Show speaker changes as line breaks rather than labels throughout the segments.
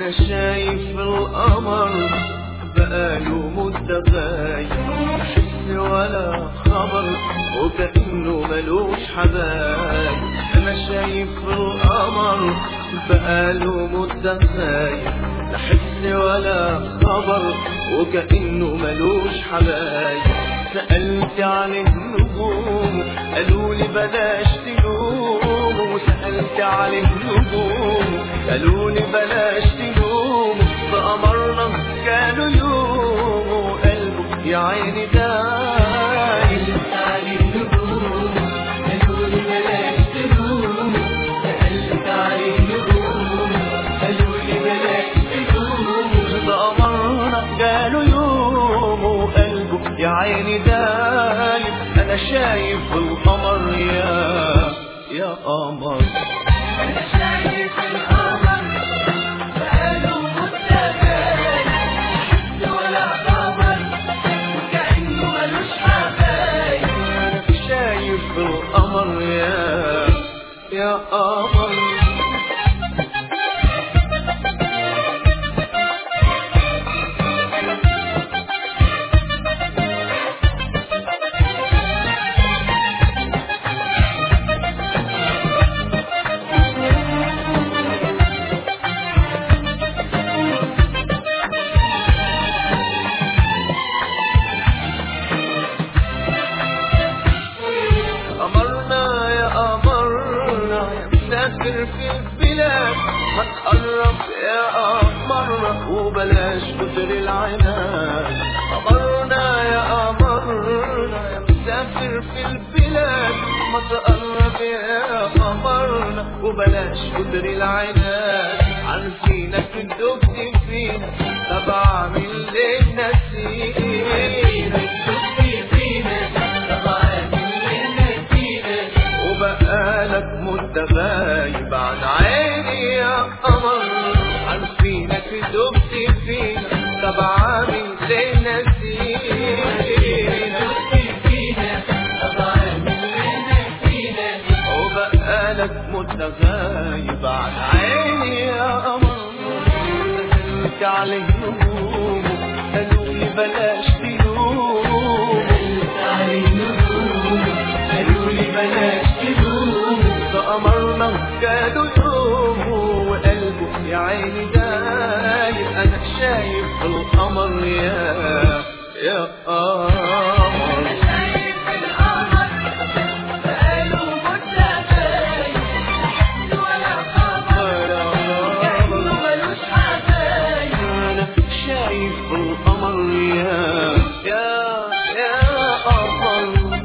انا شايف القمر بقاله مدة غايب حس ولا خبر وكأنه ملوش حبايب انا شايف القمر بقاله مدة غايب لا حس ولا خبر وكأنه ملوش حبايب سألت عن النجوم قالوا لي بلاش تلوم وسألت عن النجوم قالوا لي بلاش تلوم بأمرنا كانوا يوم قلبه يا عيني دايم
عن النجوم قالوا لي بلاش تلوم سألت عن النجوم قالوا لي بلاش تلوم
بأمرنا قالوا يوم وقلبه يا عيني دايم أنا شايف القمر يا يا قمر
أنا شايف القمر بقاله مدة غايب حس ولا خبر وكأنه ملوش حبايب
أنا شايف القمر يا يا قمر أمرنا يا أمرنا يا مسافر في البلاد ما تقرب يا أمرنا وبلاش كتر العناد أمرنا يا أمرنا يا مسافر في البلاد ما تقرب يا أمرنا وبلاش كتر العناد عارفينك دبت فينا طب أعمل ليه نسيت وبقالك مدة غايب عن عيني يا قمر عارفينك دبت فينا طب عامل ليه نسينا وبقالك مدة غايب عن عيني يا قمر سهلت عليه نجوم قالوا لي بلاش تلوم فأمرنا كادوا يوم وقلبه يا عيني دايب أنا شايف القمر يا يا قمر أنا شايف القمر يا يا يا قمر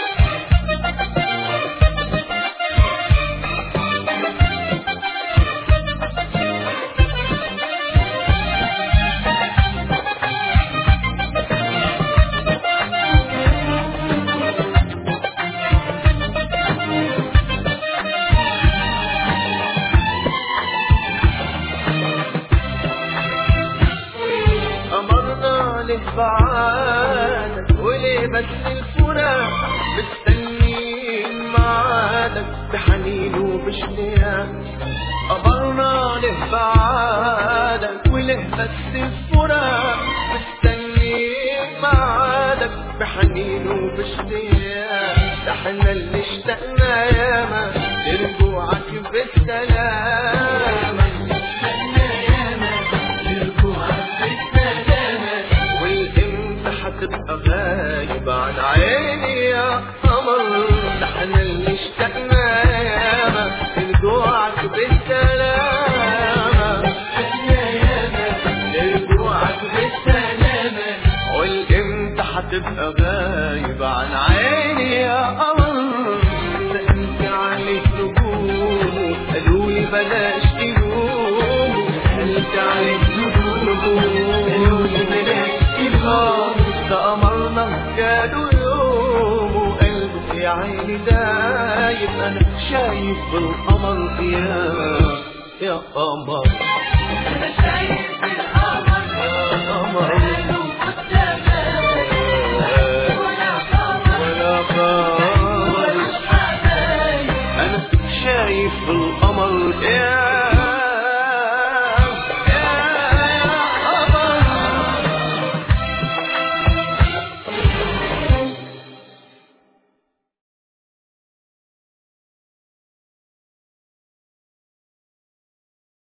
أمرنا للبعادك وليه بس الفراق مستنيين معادك بحنين وباشتياق أمرنا للبعادك وليه بس الفراق مستنيين معادك بحنين وباشتياق ده احنا اللي اشتقنا ياما لرجوعك بالسلامة والامتى هتبقى غايب عن عيني يا قمر ده احنا اللي اشتقنا ياما لرجوعك بالسلامة لرجوعك بالسلامة والامتى هتبقى غايب عن عيني يا قمر سألت عليك نجوم قالوا لي بلاش تلوم سألت عليك نجوم قالوا لي بلاش تلوم ده أمرنا كادوا يوم وقلبه يا عيني دايب أنا شايف بالقمر يا يا قمر
أنا